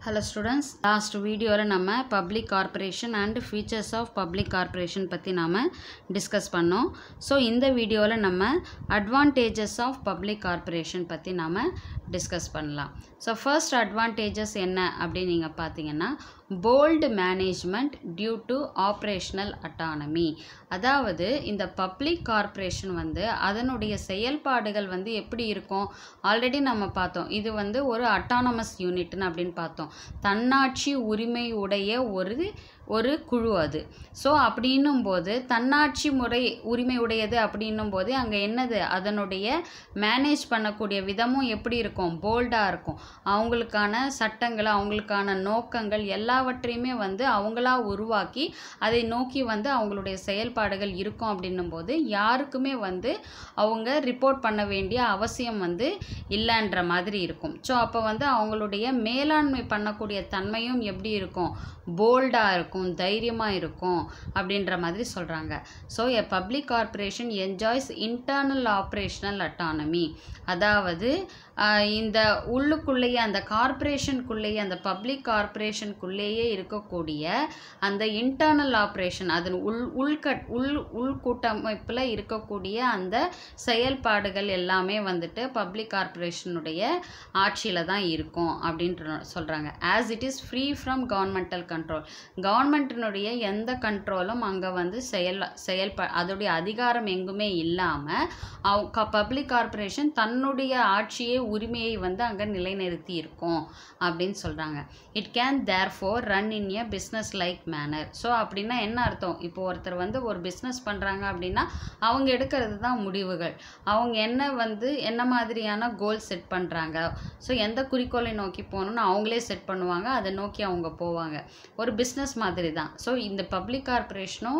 hello students last வீடியோவில் நம்ம public corporation and features of public corporation பற்றி நாம் டிஸ்கஸ் பண்ணோம் ஸோ இந்த வீடியோவில் நம்ம அட்வான்டேஜஸ் ஆஃப் பப்ளிக் கார்ப்பரேஷன் பற்றி நாம் டிஸ்கஸ் பண்ணலாம் ஸோ ஃபர்ஸ்ட் அட்வான்டேஜஸ் என்ன அப்படின்னு நீங்கள் பார்த்தீங்கன்னா bold management due to operational autonomy அதாவது இந்த பப்ளிக் கார்ப்பரேஷன் வந்து அதனுடைய செயல்பாடுகள் வந்து எப்படி இருக்கும் ஆல்ரெடி நம்ம பார்த்தோம் இது வந்து ஒரு அட்டானமஸ் யூனிட்னு அப்படின்னு பார்த்தோம் தன்னாட்சி உரிமை உடைய ஒரு ஒரு குழு அது ஸோ அப்படின்னும் போது தன்னாட்சி முறை உரிமை உடையது அப்படின்னும் போது அங்கே என்னது அதனுடைய மேனேஜ் பண்ணக்கூடிய விதமும் எப்படி இருக்கும் போல்டாக இருக்கும் அவங்களுக்கான சட்டங்கள் அவங்களுக்கான நோக்கங்கள் எல்லாவற்றையுமே வந்து அவங்களா உருவாக்கி அதை நோக்கி வந்து அவங்களுடைய செயல்பாடுகள் இருக்கும் அப்படின்னும் போது யாருக்குமே வந்து அவங்க ரிப்போர்ட் பண்ண வேண்டிய அவசியம் வந்து இல்லைன்ற மாதிரி இருக்கும் ஸோ அப்போ வந்து அவங்களுடைய மேலாண்மை பண்ணக்கூடிய தன்மையும் எப்படி இருக்கும் போல்டாக இருக்கும் தைரியமாக இருக்கும் அப்படின்ற மாதிரி சொல்கிறாங்க so a public corporation enjoys internal operational autonomy அதாவது ஆஹ், இந்த உள்ளுக்குள்ளேயே அந்த கார்ப்பரேஷனுக்குள்ளேயே அந்த பப்ளிக் கார்ப்பரேஷனுக்குள்ளேயே இருக்கக்கூடிய அந்த இன்டர்னல் ஆப்ரேஷன் அதன் உள் உள்கட் உள் உள்கூட்டமைப்பில் இருக்கக்கூடிய அந்த செயல்பாடுகள் எல்லாமே வந்துட்டு பப்ளிக் கார்ப்பரேஷனுடைய ஆட்சியில் தான் இருக்கும் அப்படின்ற சொல்கிறாங்க as it is free from governmental control கவர்மெண்ட்டினுடைய எந்த கண்ட்ரோலும் அங்கே வந்து செயல் செயல்ப அதோடைய அதிகாரம் எங்குமே இல்லாமல் அவங்க பப்ளிக் கார்ப்பரேஷன் தன்னுடைய ஆட்சியை உரிமையை வந்து அங்கே நிலைநிறுத்தி இருக்கும் அப்படின்னு சொல்கிறாங்க it can therefore run in a business like manner so அப்படின்னா என்ன அர்த்தம் இப்போ ஒருத்தர் வந்து ஒரு பிஸ்னஸ் பண்ணுறாங்க அப்படின்னா அவங்க எடுக்கிறது தான் முடிவுகள் அவங்க என்ன வந்து என்ன மாதிரியான கோல் செட் பண்ணுறாங்க ஸோ எந்த குறிக்கோளை நோக்கி போகணும்னு அவங்களே செட் பண்ணுவாங்க அதை நோக்கி அவங்க போவாங்க ஒரு பிஸ்னஸ் மாதிரி தான் ஸோ இந்த பப்ளிக் கார்ப்பரேஷனும்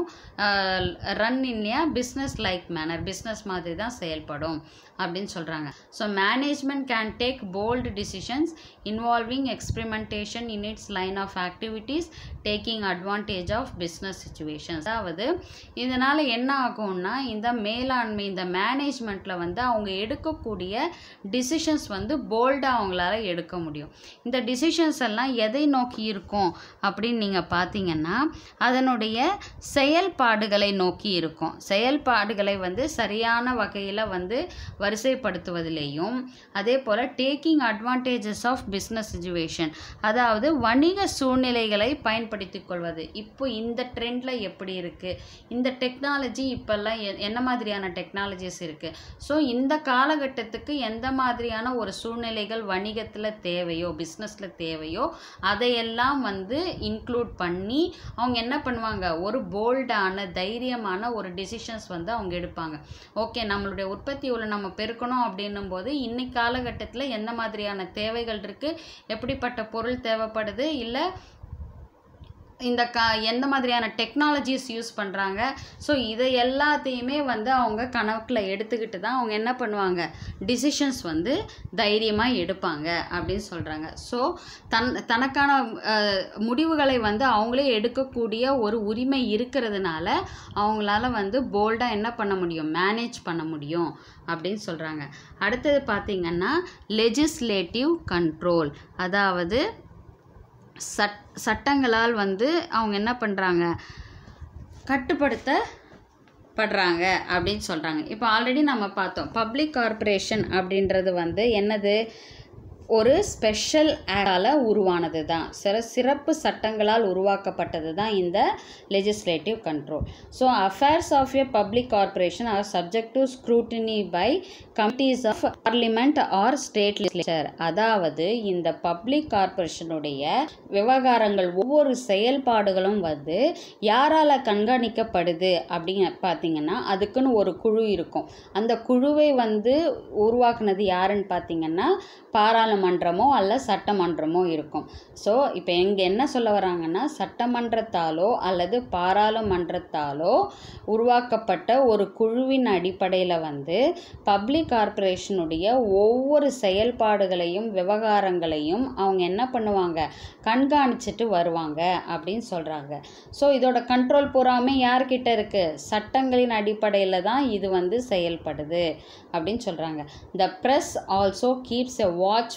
run in a business like manner business மாதிரி தான் செயல்படும் அப்படின்னு சொல்கிறாங்க so management can take bold decisions involving experimentation in its line of activities taking advantage of business situations அதாவது இதனால் என்ன ஆகும்னா இந்த மேலாண்மை இந்த மேனேஜ்மெண்ட்டில் வந்து அவங்க எடுக்கக்கூடிய டிசிஷன்ஸ் வந்து போல்டாக அவங்களால எடுக்க முடியும் இந்த டிசிஷன்ஸ் எல்லாம் எதை நோக்கி இருக்கும் அப்படின்னு நீங்கள் பார்த்தீங்கன்னா அதனுடைய செயல்பாடுகளை நோக்கி இருக்கும் செயல்பாடுகளை வந்து சரியான வகையில் வந்து வரிசைப்படுத்துவதிலேயும் அதே போல் taking advantages of business situation அதாவது வணிக சூழ்நிலைகளை பயன்படுத்திக் கொள்வது இப்போ இந்த ட்ரெண்டில் எப்படி இருக்குது இந்த டெக்னாலஜி இப்போல்லாம் எ- என்ன மாதிரியான டெக்னாலஜிஸ் இருக்குது ஸோ இந்த காலகட்டத்துக்கு எந்த மாதிரியான ஒரு சூழ்நிலைகள் வணிகத்தில் தேவையோ பிஸ்னஸில் தேவையோ அதையெல்லாம் வந்து இன்க்ளூட் பண்ணி அவங்க என்ன பண்ணுவாங்க ஒரு போல்டான தைரியமான ஒரு டிசிஷன்ஸ் வந்து அவங்க எடுப்பாங்க ஓகே நம்மளுடைய உற்பத்தி உள்ள நம்ம பெருக்கணும் அப்படின்னும் போது இன்னைக்கு காலகட்டத்தில் எந்த மாதிரியான தேவைகள் இருக்குது எப்படிப்பட்ட பொருள் தேவைப்படுது இல்லை இந்த கா எந்த மாதிரியான டெக்னாலஜிஸ் யூஸ் பண்ணுறாங்க ஸோ இதை எல்லாத்தையுமே வந்து அவங்க கணக்கில் எடுத்துக்கிட்டு தான் அவங்க என்ன பண்ணுவாங்க டிசிஷன்ஸ் வந்து தைரியமாக எடுப்பாங்க அப்படின்னு சொல்கிறாங்க ஸோ தன் தனக்கான அஹ், முடிவுகளை வந்து அவங்களே எடுக்கக்கூடிய ஒரு உரிமை இருக்கிறதுனால அவங்களால வந்து போல்டாக என்ன பண்ண முடியும் மேனேஜ் பண்ண முடியும் அப்படின்னு சொல்கிறாங்க அடுத்தது பார்த்திங்கன்னா லெஜிஸ்லேட்டிவ் கண்ட்ரோல் அதாவது சட் சட்டங்களால் வந்து அவங்க என்ன பண்ணுறாங்க கட்டுப்படுத்தப்படுறாங்க அப்படின்னு சொல்கிறாங்க இப்போ ஆல்ரெடி நம்ம பார்த்தோம் பப்ளிக் கார்ப்பரேஷன் அப்படின்றது வந்து என்னது ஒரு ஸ்பெஷல் ஆக்டால் உருவானது தான் சில சிறப்பு சட்டங்களால் உருவாக்கப்பட்டது தான் இந்த legislative control so affairs of a public corporation are subject to scrutiny by committees of parliament or state legislature அதாவது இந்த பப்ளிக் கார்ப்பரேஷனுடைய விவகாரங்கள் ஒவ்வொரு செயல்பாடுகளும் வந்து யாரால் கண்காணிக்கப்படுது அப்படின்னு பார்த்தீங்கன்னா அதுக்குன்னு ஒரு குழு இருக்கும் அந்த குழுவை வந்து உருவாக்குனது யாருன்னு பார்த்தீங்கன்னா பாராளுமன்றமோ அல்ல சட்டமன்றமோ இருக்கும் ஸோ இப்போ எங்கே என்ன சொல்ல வராங்கன்னா சட்டமன்றத்தாலோ அல்லது பாராளுமன்றத்தாலோ உருவாக்கப்பட்ட ஒரு குழுவின் அடிப்படையில் வந்து பப்ளிக் கார்ப்பரேஷனுடைய ஒவ்வொரு செயல்பாடுகளையும் விவகாரங்களையும் அவங்க என்ன பண்ணுவாங்க கண்காணிச்சிட்டு வருவாங்க அப்படின்னு சொல்கிறாங்க ஸோ இதோட கண்ட்ரோல் பூராமே யார்கிட்ட இருக்குது சட்டங்களின் அடிப்படையில் தான் இது வந்து செயல்படுது அப்படின்னு சொல்கிறாங்க the press also keeps a watch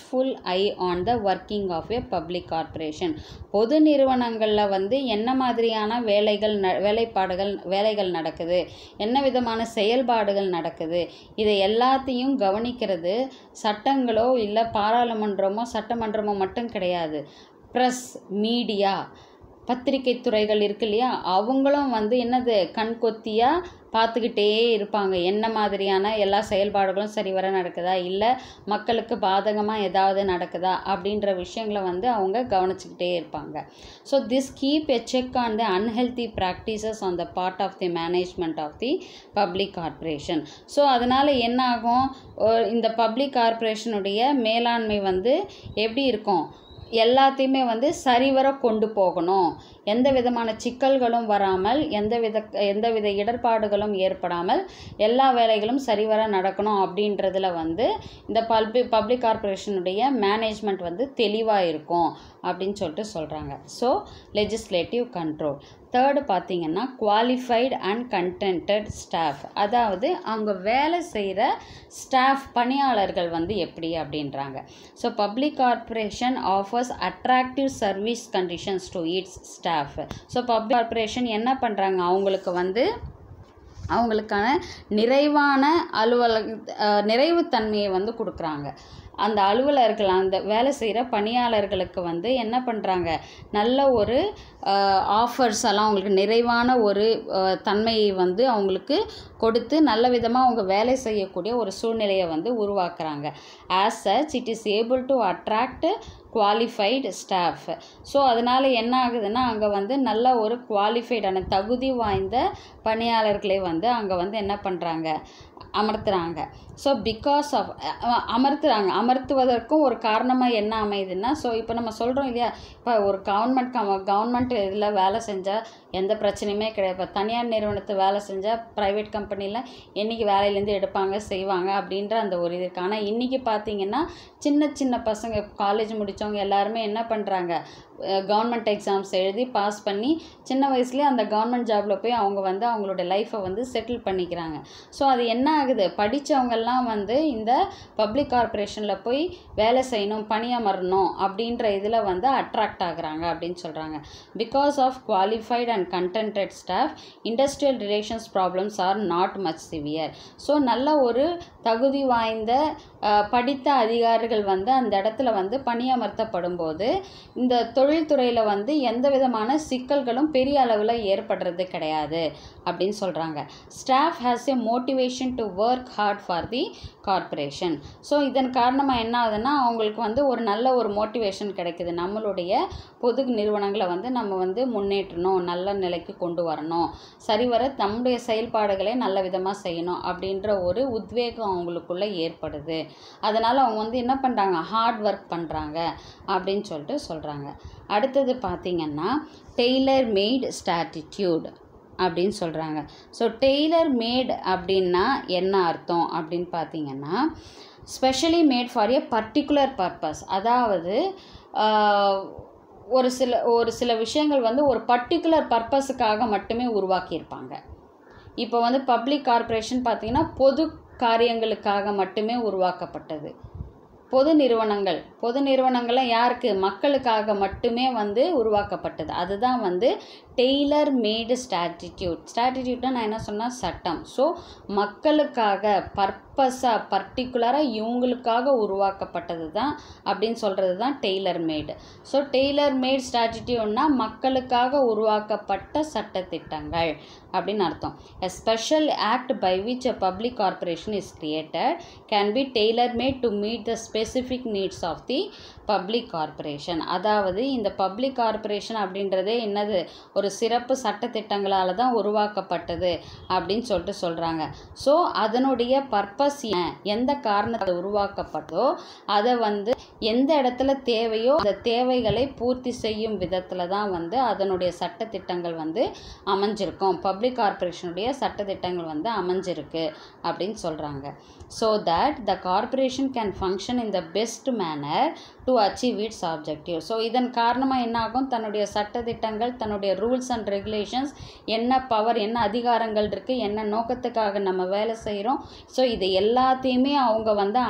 watchful eye on the working of a public corporation பொது நிறுவனங்களில் வந்து என்ன மாதிரியான வேலைகள் ந வேலைப்பாடுகள் வேலைகள் நடக்குது என்ன விதமான செயல்பாடுகள் நடக்குது இதை எல்லாத்தையும் கவனிக்கிறது சட்டங்களோ இல்லை பாராளுமன்றமோ சட்டமன்றமோ மட்டும் கிடையாது ப்ரெஸ் மீடியா பத்திரிகை துறைகள் இருக்கு இல்லையா அவங்களும் வந்து என்னது கண்கொத்தியாக பார்த்துக்கிட்டே இருப்பாங்க என்ன மாதிரியான எல்லா செயல்பாடுகளும் சரிவர நடக்குதா இல்லை மக்களுக்கு பாதகமாக ஏதாவது நடக்குதா அப்படின்ற விஷயங்களை வந்து அவங்க கவனிச்சுக்கிட்டே இருப்பாங்க so this keep a check on the unhealthy practices on the part of the management of the public corporation so அதனால் என்ன ஆகும் இந்த பப்ளிக் கார்ப்பரேஷனுடைய மேலாண்மை வந்து எப்படி இருக்கும் எல்லாத்தையுமே வந்து சரிவர கொண்டு போகணும் எந்த விதமான சிக்கல்களும் வராமல் எந்த வித எந்த வித இடர்பாடுகளும் ஏற்படாமல் எல்லா வேலைகளும் சரிவர நடக்கணும் அப்படின்றதுல வந்து இந்த பல்பி பப்ளிக் கார்ப்பரேஷனுடைய மேனேஜ்மெண்ட் வந்து தெளிவாக இருக்கும் அப்படின்னு சொல்லிட்டு சொல்கிறாங்க ஸோ லெஜிஸ்லேட்டிவ் கண்ட்ரோல் தேர்டு பார்த்தீங்கன்னா குவாலிஃபைடு அண்ட் கண்டென்டட் ஸ்டாஃப் அதாவது அவங்க வேலை செய்கிற ஸ்டாஃப் பணியாளர்கள் வந்து எப்படி அப்படின்றாங்க so public corporation offers attractive service conditions to its staff so public corporation என்ன பண்ணுறாங்க அவங்களுக்கு வந்து அவங்களுக்கான நிறைவான அலுவலக நிறைவுத்தன்மையை வந்து கொடுக்குறாங்க அந்த அலுவலர்கள் அந்த வேலை செய்கிற பணியாளர்களுக்கு வந்து என்ன பண்ணுறாங்க நல்ல ஒரு ஆஃபர்ஸ் எல்லாம் அவங்களுக்கு நிறைவான ஒரு தன்மையை வந்து அவங்களுக்கு கொடுத்து நல்ல விதமாக அவங்க வேலை செய்யக்கூடிய ஒரு சூழ்நிலையை வந்து உருவாக்குறாங்க as such it is able to attract qualified staff so அதனால் என்ன ஆகுதுன்னா அங்கே வந்து நல்ல ஒரு குவாலிஃபைடான தகுதி வாய்ந்த பணியாளர்களை வந்து அங்கே வந்து என்ன பண்ணுறாங்க அமர்த்துறாங்க ஸோ பிகாஸ் ஆஃப் அமர்த்துறாங்க அமர்த்துவதற்கும் ஒரு காரணமாக என்ன அமையுதுன்னா ஸோ இப்போ நம்ம சொல்கிறோம் இல்லையா இப்போ ஒரு கவர்மெண்ட் கவர்மெண்ட் இதில் வேலை செஞ்சால் எந்த பிரச்சனையுமே கிடையாது இப்போ தனியார் நிறுவனத்தை வேலை செஞ்சால் ப்ரைவேட் கம்பெனியில் என்றைக்கு வேலையிலேருந்து எடுப்பாங்க செய்வாங்க அப்படின்ற அந்த ஒரு இது இருக்குது ஆனால் இன்றைக்கி பார்த்தீங்கன்னா சின்ன சின்ன பசங்க காலேஜ் முடித்தவங்க எல்லாருமே என்ன பண்ணுறாங்க கவர்மெண்ட் எக்ஸாம்ஸ் எழுதி பாஸ் பண்ணி சின்ன வயசுலேயே அந்த கவர்மெண்ட் ஜாபில் போய் அவங்க வந்து அவங்களோட லைஃப்பை வந்து செட்டில் பண்ணிக்கிறாங்க ஸோ அது என்ன ஆகுது படித்தவங்கெல்லாம் வந்து இந்த பப்ளிக் கார்ப்பரேஷனில் போய் வேலை செய்யணும் பணியமரணும் அப்படின்ற இதில் வந்து அட்ராக்ட் ஆகுறாங்க அப்படின்னு சொல்கிறாங்க because of qualified and contented staff industrial relations problems are not much severe so நல்ல ஒரு தகுதி வாய்ந்த படித்த அதிகாரிகள் வந்து அந்த இடத்துல வந்து பணியமர்த்தப்படும் போது இந்த தொழில்துறையில் வந்து எந்த விதமான சிக்கல்களும் பெரிய அளவில் ஏற்படுறது கிடையாது அப்படின்னு சொல்கிறாங்க staff has a motivation to work hard for the corporation so இதன் காரணமாக என்ன ஆகுதுன்னா அவங்களுக்கு வந்து ஒரு நல்ல ஒரு மோட்டிவேஷன் கிடைக்குது நம்மளுடைய பொது நிறுவனங்களை வந்து நம்ம வந்து முன்னேற்றணும் நல்ல நிலைக்கு கொண்டு வரணும் சரிவர நம்முடைய செயல்பாடுகளை நல்ல விதமாக செய்யணும் அப்படின்ற ஒரு உத்வேகம் அவங்களுக்குள்ளே ஏற்படுது அதனால் அவங்க வந்து என்ன பண்ணுறாங்க ஹார்ட் ஒர்க் பண்ணுறாங்க அப்படின்னு சொல்லிட்டு சொல்கிறாங்க அடுத்தது பார்த்திங்கன்னா டெய்லர் மெய்டு ஸ்டாட்டிடியூட் அப்படின்னு சொல்கிறாங்க ஸோ டெய்லர் மேட் அப்படின்னா என்ன அர்த்தம் அப்படின்னு பார்த்தீங்கன்னா specially made for a particular purpose அதாவது ஒரு சில ஒரு சில விஷயங்கள் வந்து ஒரு பர்டிகுலர் பர்பஸுக்காக மட்டுமே உருவாக்கியிருப்பாங்க இப்போ வந்து பப்ளிக் கார்ப்பரேஷன் பார்த்திங்கன்னா பொது காரியங்களுக்காக மட்டுமே உருவாக்கப்பட்டது பொது நிறுவனங்கள் பொது நிறுவனங்கள்லாம் யாருக்கு மக்களுக்காக மட்டுமே வந்து உருவாக்கப்பட்டது அதுதான் வந்து டெய்லர் மேடு ஸ்டாட்டிடியூட் ஸ்டாட்டிடியூட்னா நான் என்ன சொன்னால் சட்டம் ஸோ மக்களுக்காக பர்பஸாக பர்டிகுலராக இவங்களுக்காக உருவாக்கப்பட்டது தான் அப்படின்னு சொல்கிறது தான் tailor made so tailor made ஸ்டாட்டிடியூட்னா மக்களுக்காக உருவாக்கப்பட்ட சட்டத்திட்டங்கள் அப்படின்னு அர்த்தம் a special act by which a public corporation is created can be tailor made to meet the specific needs of the public corporation அதாவது இந்த பப்ளிக் கார்ப்பரேஷன் அப்படின்றதே என்னது ஒரு சிறப்பு சட்டத்திட்டங்களால் தான் உருவாக்கப்பட்டது அப்படின்னு சொல்லிட்டு சொல்கிறாங்க ஸோ அதனுடைய பர்பஸ் எந்த காரணத்தை உருவாக்கப்பட்டதோ அதை வந்து எந்த இடத்துல தேவையோ அந்த தேவைகளை பூர்த்தி செய்யும் விதத்தில் தான் வந்து அதனுடைய சட்டத்திட்டங்கள் வந்து அமைஞ்சிருக்கும் பப்ளிக் கார்ப்பரேஷனுடைய சட்டத்திட்டங்கள் வந்து அமைஞ்சிருக்கு அப்படின்னு சொல்கிறாங்க so that the corporation can function in the best manner to achieve its objective so இதன் காரணமாக என்ன ஆகும் தன்னுடைய சட்டத்திட்டங்கள் தன்னுடைய ரூல்ஸ் அண்ட் ரெகுலேஷன்ஸ் என்ன பவர் என்ன அதிகாரங்கள் இருக்குது என்ன நோக்கத்துக்காக நம்ம வேலை செய்கிறோம் ஸோ இது எல்லாத்தையுமே அவங்க வந்து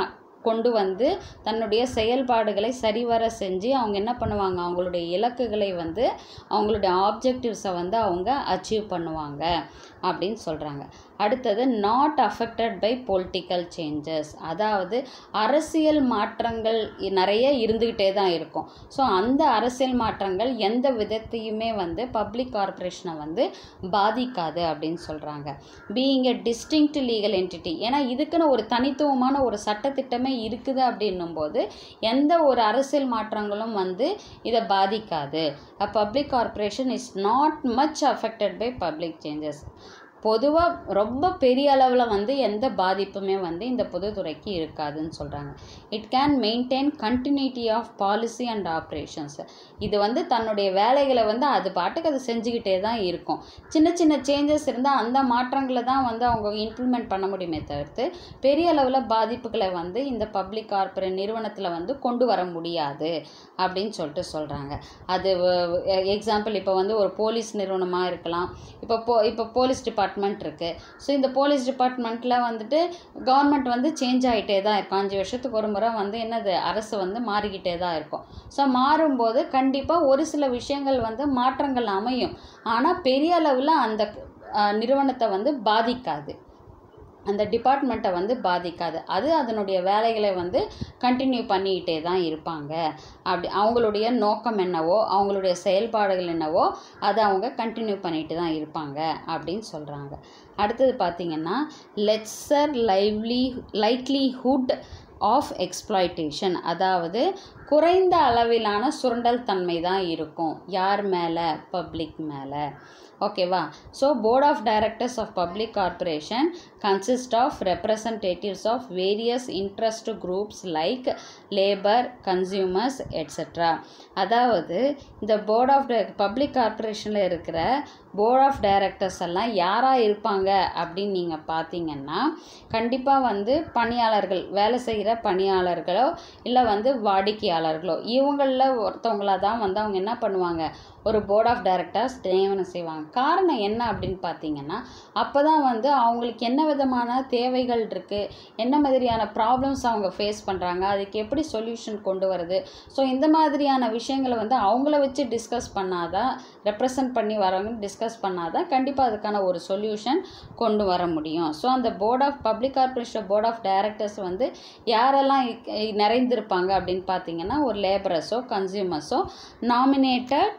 கொண்டு வந்து தன்னுடைய செயல்பாடுகளை சரிவர செஞ்சு அவங்க என்ன பண்ணுவாங்க அவங்களுடைய இலக்குகளை வந்து அவங்களுடைய ஆப்ஜெக்டிவ்ஸை வந்து அவங்க அச்சீவ் பண்ணுவாங்க அப்படின்னு சொல்கிறாங்க அடுத்தது not affected by political changes அதாவது அரசியல் மாற்றங்கள் இ- நிறைய இருந்துக்கிட்டே தான் இருக்கும் ஸோ அந்த அரசியல் மாற்றங்கள் எந்த விதத்தையுமே வந்து பப்ளிக் கார்ப்பரேஷனை வந்து பாதிக்காது அப்படின்னு சொல்கிறாங்க being a distinct legal entity ஏன்னா இதுக்குன்னு ஒரு தனித்துவமான ஒரு சட்டத்திட்டமே இருக்குது அப்படின்னும் போது எந்த ஒரு அரசியல் மாற்றங்களும் வந்து இதை பாதிக்காது a public corporation is not much affected by public changes பொதுவாக ரொம்ப பெரிய அளவில் வந்து எந்த பாதிப்புமே வந்து இந்த பொதுத்துறைக்கு இருக்காதுன்னு சொல்கிறாங்க it can maintain continuity of policy and operations இது வந்து தன்னுடைய வேலைகளை வந்து அது பாட்டுக்கு அது செஞ்சுக்கிட்டே தான் இருக்கும் சின்ன சின்ன சேஞ்சஸ் இருந்தால் அந்த மாற்றங்களை தான் வந்து அவங்க இம்ப்ளிமெண்ட் பண்ண முடியுமே தவிர்த்து பெரிய அளவில் பாதிப்புகளை வந்து இந்த பப்ளிக் கார்ப்பரேட் நிறுவனத்தில் வந்து கொண்டு வர முடியாது அப்படின்னு சொல்லிட்டு சொல்கிறாங்க அது எக்ஸாம்பிள் இப்போ வந்து ஒரு போலீஸ் நிறுவனமாக இருக்கலாம் இப்போ போ இப்போ போலீஸ் டிபார்ட்மெண்ட் இருக்குது ஸோ இந்த போலீஸ் டிபார்ட்மெண்ட்டில் வந்துட்டு கவர்மெண்ட் வந்து சேஞ்ச் ஆகிட்டே தான் இருக்கும் அஞ்சு வருஷத்துக்கு ஒரு முறை வந்து என்னது அரசு வந்து மாறிக்கிட்டே தான் இருக்கும் ஸோ மாறும்போது கண்டிப்பாக ஒரு சில விஷயங்கள் வந்து மாற்றங்கள் அமையும் ஆனால் பெரிய அளவில் அந்த அஹ், நிறுவனத்தை வந்து பாதிக்காது அந்த டிபார்ட்மெண்ட்டை வந்து பாதிக்காது அது அதனுடைய வேலைகளை வந்து கண்டினியூ பண்ணிக்கிட்டே தான் இருப்பாங்க அப்படி அவங்களுடைய நோக்கம் என்னவோ அவங்களுடைய செயல்பாடுகள் என்னவோ அதை அவங்க கண்டினியூ பண்ணிட்டு தான் இருப்பாங்க அப்படின்னு சொல்கிறாங்க அடுத்தது பார்த்திங்கன்னா lesser lively likelihood of exploitation அதாவது குறைந்த அளவிலான சுரண்டல் தன்மை தான் இருக்கும் யார் மேலே பப்ளிக் மேலே ஓகேவா so board of directors of public corporation consist of representatives of various interest groups like labour consumers etcetera அதாவது இந்த போர்ட் ஆஃப் பப்ளிக் கார்ப்பரேஷனில் இருக்கிற போர்ட் ஆஃப் டைரக்டர்ஸ் எல்லாம் யாராக இருப்பாங்க அப்படின்னு நீங்கள் பார்த்தீங்கன்னா கண்டிப்பாக வந்து பணியாளர்கள் வேலை செய்கிற பணியாளர்களோ இல்லை வந்து வாடிக்கையாளர்களோ இவங்களில் ஒருத்தவங்களாக தான் வந்து அவங்க என்ன பண்ணுவாங்க ஒரு போர்ட் ஆஃப் டைரக்டர்ஸ் நியமனம் செய்வாங்க காரணம் என்ன அப்படின்னு பார்த்தீங்கன்னா அப்போ தான் வந்து அவங்களுக்கு என்ன விதமான தேவைகள் இருக்குது என்ன மாதிரியான ப்ராப்ளம்ஸ் அவங்க ஃபேஸ் பண்ணுறாங்க அதுக்கு எப்படி சொல்யூஷன் கொண்டு வருது ஸோ இந்த மாதிரியான விஷயங்களை வந்து அவங்கள வச்சு டிஸ்கஸ் பண்ணாதான் ரெப்ரசன்ட் பண்ணி வரவங்க டிஸ்கஸ் பண்ணாதான் கண்டிப்பாக அதுக்கான ஒரு சொல்யூஷன் கொண்டு வர முடியும் ஸோ அந்த board of public corporation board of directors வந்து யாரெல்லாம் இ- நிறைந்திருப்பாங்க அப்படின்னு பார்த்தீங்கன்னா ஒரு லேபரஸோ கன்சியூமர்ஸோ nominated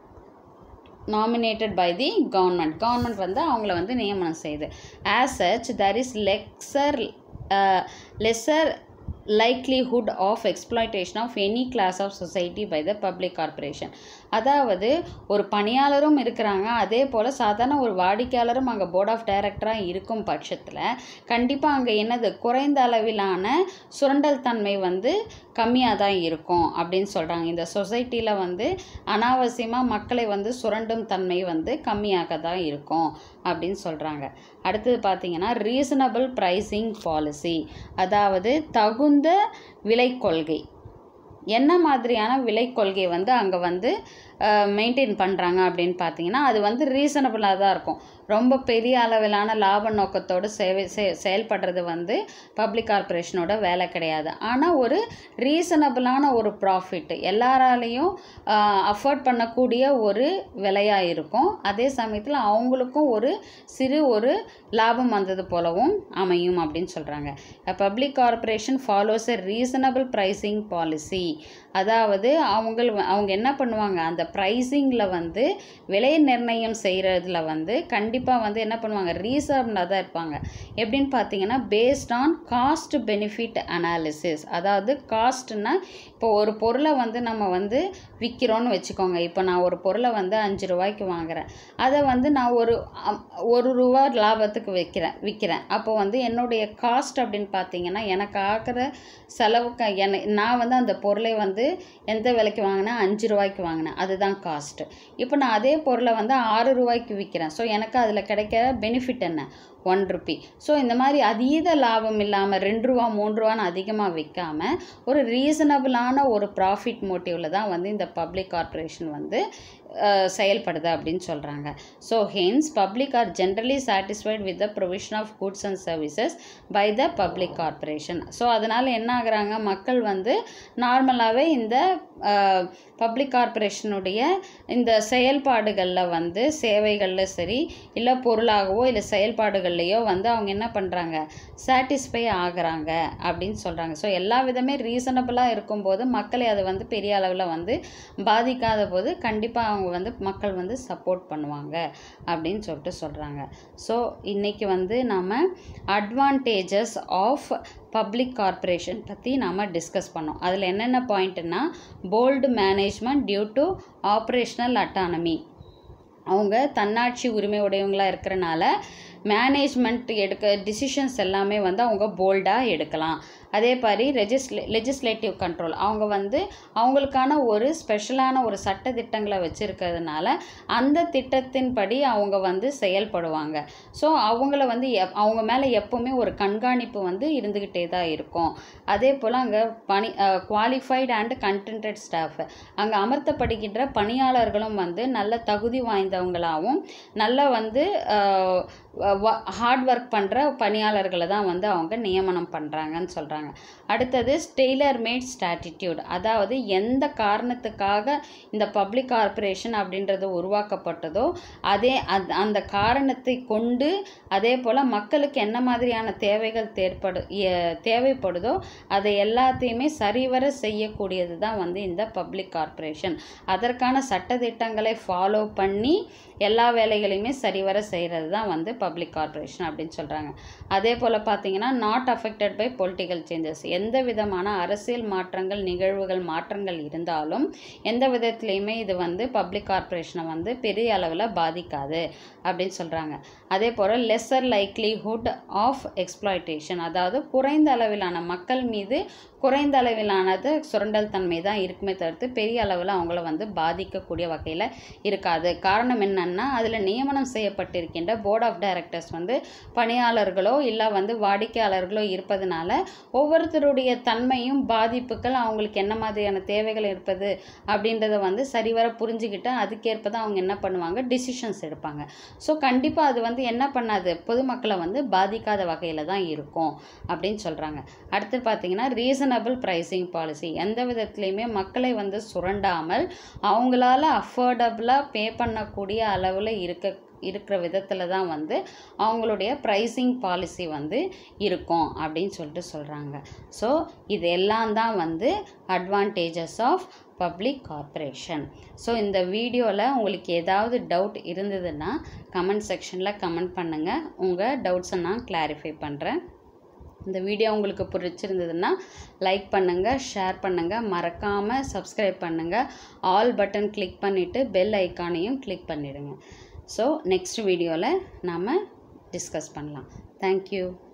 nominated by the government government வந்து அவங்கள வந்து நியமனம் செய்யுது as such there is lecture lesser likelihood of exploitation of any class of society by the public corporation அதாவது ஒரு பணியாளரும் இருக்கிறாங்க அதே போல் சாதாரண ஒரு வாடிக்கையாளரும் அங்கே போர்ட் ஆஃப் டைரக்டராக இருக்கும் பட்சத்தில் கண்டிப்பாக அங்கே என்னது குறைந்த அளவிலான சுரண்டல் தன்மை வந்து கம்மியாக தான் இருக்கும் அப்படின்னு சொல்கிறாங்க இந்த சொசைட்டியில் வந்து அனாவசியமாக மக்களை வந்து சுரண்டும் தன்மை வந்து கம்மியாக தான் இருக்கும் அப்படின்னு சொல்கிறாங்க அடுத்தது பார்த்தீங்கன்னா ரீசனபிள் ப்ரைஸிங் பாலிசி அதாவது தகுந்த விலை கொள்கை என்ன மாதிரியான விலை கொள்கை வந்து அங்கே வந்து மெயின்டைன் பண்ணுறாங்க அப்படின்னு பார்த்தீங்கன்னா அது வந்து ரீசனபிளாக தான் இருக்கும் ரொம்ப பெரிய அளவிலான லாப நோக்கத்தோடு சேவை செ- செயல்படுறது வந்து பப்ளிக் கார்ப்பரேஷனோட வேலை கிடையாது ஆனால் ஒரு ரீசனபிளான ஒரு ப்ராஃபிட் எல்லாராலையும் அஃபோர்ட் பண்ணக்கூடிய ஒரு விலையாக இருக்கும் அதே சமயத்தில் அவங்களுக்கும் ஒரு சிறு ஒரு லாபம் வந்தது போலவும் அமையும் அப்படின்னு சொல்கிறாங்க public corporation follows a reasonable pricing policy அதாவது அவங்க அவங்க என்ன பண்ணுவாங்க அந்த ப்ரைஸிங்கில் வந்து விலை நிர்ணயம் செய்கிறதுல வந்து கண்டிப்பாக வந்து என்ன பண்ணுவாங்க ரீசனபிளாக தான் இருப்பாங்க எப்படின்னு பார்த்தீங்கன்னா based on cost benefit analysis அதாவது காஸ்ட்னா இப்போ ஒரு பொருளை வந்து நம்ம வந்து விற்கிறோன்னு வச்சுக்கோங்க இப்போ நான் ஒரு பொருளை வந்து அஞ்சு ரூபாய்க்கு வாங்குறேன் அதை வந்து நான் ஒரு அம், ஒரு ரூபா லாபத்துக்கு விற்கிறேன் விற்கிறேன் அப்போ வந்து என்னுடைய காஸ்ட் அப்படின்னு பார்த்தீங்கன்னா எனக்கு ஆகிற செலவுக்கு என்ன நான் வந்து அந்த பொருளை பொருளை வந்து எந்த விலைக்கு வாங்கினேன் அஞ்சு ரூபாய்க்கு வாங்கினேன் அதுதான் காஸ்ட்டு இப்போ நான் அதே பொருளை வந்து ஆறு ரூபாய்க்கு விற்கிறேன் ஸோ எனக்கு அதில் கிடைக்கிற பெனிஃபிட் என்ன ஒன் ருபி ஸோ இந்த மாதிரி அதீத லாபம் இல்லாமல் ரெண்டு ரூபா மூணு ரூபான்னு அதிகமாக விற்காம ஒரு ரீசனபிளான ஒரு ப்ராஃபிட் மோட்டிவில் தான் வந்து இந்த பப்ளிக் கார்ப்பரேஷன் வந்து அஹ், செயல்படுது அப்படின்னு சொல்கிறாங்க so hence public are generally satisfied with the provision of goods and services by the public corporation so அதனால் என்ன ஆகுறாங்க மக்கள் வந்து நார்மலாகவே இந்த பப்ளிக் கார்ப்பரேஷனுடைய இந்த செயல்பாடுகளில் வந்து சேவைகளில் சரி இல்லை பொருளாகவோ இல்லை செயல்பாடுகள்லையோ வந்து அவங்க என்ன பண்ணுறாங்க சாட்டிஸ்ஃபை ஆகுறாங்க அப்படின்னு சொல்கிறாங்க ஸோ எல்லா விதமே ரீசனபிளாக இருக்கும்போது மக்களை அது வந்து பெரிய அளவில் வந்து பாதிக்காத போது கண்டிப்பாக அவங்க வந்து மக்கள் வந்து சப்போர்ட் பண்ணுவாங்க அப்படின்னு சொல்லிட்டு சொல்கிறாங்க ஸோ இன்றைக்கி வந்து நாம் அட்வான்டேஜஸ் ஆஃப் பப்ளிக் கார்ப்பரேஷன் பற்றி நாம் டிஸ்கஸ் பண்ணோம் அதில் என்னென்ன பாயிண்ட்னா bold management due to operational autonomy அவங்க தன்னாட்சி உரிமை உடையவங்களாக இருக்கிறனால மேனேஜ்மெண்ட் எடுக்க டிசிஷன்ஸ் எல்லாமே வந்து அவங்க போல்டாக எடுக்கலாம் அதே மாதிரி ரெஜிஸ்லே லெஜிஸ்லேட்டிவ் கண்ட்ரோல் அவங்க வந்து அவங்களுக்கான ஒரு ஸ்பெஷலான ஒரு சட்ட திட்டங்களை வச்சுருக்கிறதுனால அந்த திட்டத்தின்படி அவங்க வந்து செயல்படுவாங்க ஸோ அவங்கள வந்து எப் அவங்க மேலே எப்போவுமே ஒரு கண்காணிப்பு வந்து இருந்துக்கிட்டே தான் இருக்கும் அதே போல் அங்கே பணி குவாலிஃபைடு அண்ட் கண்டென்டட் ஸ்டாஃப் அங்கே அமர்த்தப்படுகின்ற பணியாளர்களும் வந்து நல்ல தகுதி வாய்ந்தவங்களாகவும் நல்ல வந்து ஹார்ட் ஒர்க் பண்ணுற பணியாளர்களை தான் வந்து அவங்க நியமனம் பண்ணுறாங்கன்னு சொல்கிறாங்க அடுத்தது டெய்லர் மேட் ஸ்டாட்டிடியூட் அதாவது எந்த காரணத்துக்காக இந்த பப்ளிக் கார்ப்பரேஷன் அப்படின்றது உருவாக்கப்பட்டதோ அதே அத் அந்த காரணத்தை கொண்டு அதே போல் மக்களுக்கு என்ன மாதிரியான தேவைகள் தேர்ப்படு எ- தேவைப்படுதோ அதை எல்லாத்தையுமே சரிவர செய்யக்கூடியது தான் வந்து இந்த பப்ளிக் கார்ப்பரேஷன் அதற்கான சட்டதிட்டங்களை ஃபாலோ பண்ணி எல்லா வேலைகளையுமே சரிவர செய்கிறது தான் வந்து பப்ளிக் கார்ப்பரேஷன் அப்படின்னு சொல்கிறாங்க அதே போல் பார்த்தீங்கன்னா not affected by political changes எந்த விதமான அரசியல் மாற்றங்கள் நிகழ்வுகள் மாற்றங்கள் இருந்தாலும் எந்த விதத்துலேயுமே இது வந்து பப்ளிக் கார்ப்பரேஷனை வந்து பெரிய அளவில் பாதிக்காது அப்படின்னு சொல்கிறாங்க அதே போல் லெஸ்ஸர் லைக்லிஹுட் ஆஃப் எக்ஸ்ப்ளாய்டேஷன் அதாவது குறைந்த அளவிலான மக்கள் மீது குறைந்த அளவிலானது சுரண்டல் தன்மை தான் இருக்குமே தவிர்த்து பெரிய அளவில் அவங்கள வந்து பாதிக்கக்கூடிய வகையில் இருக்காது காரணம் என்னன்னா அதில் நியமனம் செய்யப்பட்டிருக்கின்ற போர்ட் ஆஃப் டைரக்டர்ஸ் வந்து பணியாளர்களோ இல்லை வந்து வாடிக்கையாளர்களோ இருப்பதனால ஒவ்வொருத்தருடைய தன்மையும் பாதிப்புகள் அவங்களுக்கு என்ன மாதிரியான தேவைகள் இருப்பது அப்படின்றத வந்து சரிவர புரிஞ்சுக்கிட்டு அதுக்கேற்ப தான் அவங்க என்ன பண்ணுவாங்க டிசிஷன்ஸ் எடுப்பாங்க ஸோ கண்டிப்பாக அது வந்து என்ன பண்ணாது பொதுமக்களை வந்து பாதிக்காத வகையில் தான் இருக்கும் அப்படின்னு சொல்கிறாங்க அடுத்து பார்த்தீங்கன்னா ரீசனபிள் ப்ரைஸிங் பாலிசி எந்த விதத்துலையுமே மக்களை வந்து சுரண்டாமல் அவங்களால அஃபோர்டபுளாக பே பண்ணக்கூடிய அளவில் இருக்க இருக்கிற விதத்தில் தான் வந்து அவங்களுடைய ப்ரைஸிங் பாலிசி வந்து இருக்கும் அப்படின்னு சொல்லிட்டு சொல்கிறாங்க ஸோ இது எல்லாம் தான் வந்து advantages of public corporation so இந்த வீடியோவில் உங்களுக்கு ஏதாவது டவுட் இருந்ததுன்னா கமெண்ட் செக்ஷனில் கமெண்ட் பண்ணுங்கள் உங்கள் டவுட்ஸை நான் கிளாரிஃபை பண்ணுறேன் இந்த வீடியோ உங்களுக்கு பிடிச்சிருந்ததுன்னா லைக் பண்ணுங்கள் ஷேர் பண்ணுங்கள் மறக்காமல் சப்ஸ்கிரைப் பண்ணுங்கள் ஆல் பட்டன் கிளிக் பண்ணிவிட்டு பெல் ஐக்கானையும் கிளிக் பண்ணிடுங்க ஸோ நெக்ஸ்ட் வீடியோவில் நாம் டிஸ்கஸ் பண்ணலாம் தேங்க்யூ